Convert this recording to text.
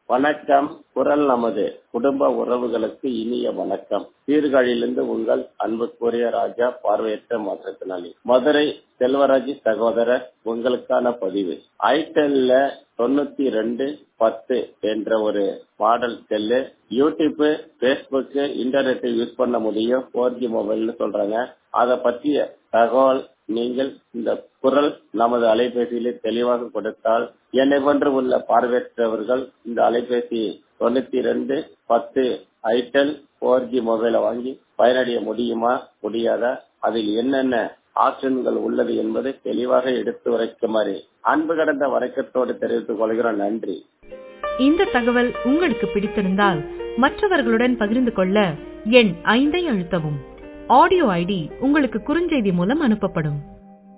வணக்கம் குரல் நமது குடும்ப உறவுகளுக்கு இனிய வணக்கம் சீர்காழியிலிருந்து உங்கள் அன்புக்குரிய ராஜா பார்வையற்ற மாற்றத்தினாளி மதுரை செல்வராஜ் சகோதரர் உங்களுக்கான பதிவு ஐடெல்ல தொண்ணூத்தி ரெண்டு பத்து என்ற ஒரு model cell YouTube Facebook internet use பண்ண முடியும் போர் ஜி மொபைல்னு சொல்றாங்க அதை பற்றிய தகவல் நீங்கள் இந்த குரல் நமது அலைபேசியிலே தெளிவாக கொடுத்தால் என்னை போன்று உள்ள பார்வையற்றவர்கள் இந்த அலைபேசி தொண்ணூத்தி ரெண்டு பத்து ஐடெல் போர் ஜி மொபைலை வாங்கி பயனடைய முடியுமா முடியாதா அதில் என்னென்ன ஆப்ஷன்கள் உள்ளது என்பதை தெளிவாக எடுத்து உரைக்குமாறு அன்பு கடந்த வணக்கத்தோடு தெரிவித்துக் கொள்கிறோம் நன்றி இந்த தகவல் உங்களுக்கு பிடித்திருந்தால் மற்றவர்களுடன் பகிர்ந்து கொள்ள எண் ஐந்தை அழுத்தவும் ஆடியோ ஐடி உங்களுக்கு குறுஞ்செய்தி மூலம் அனுப்பப்படும்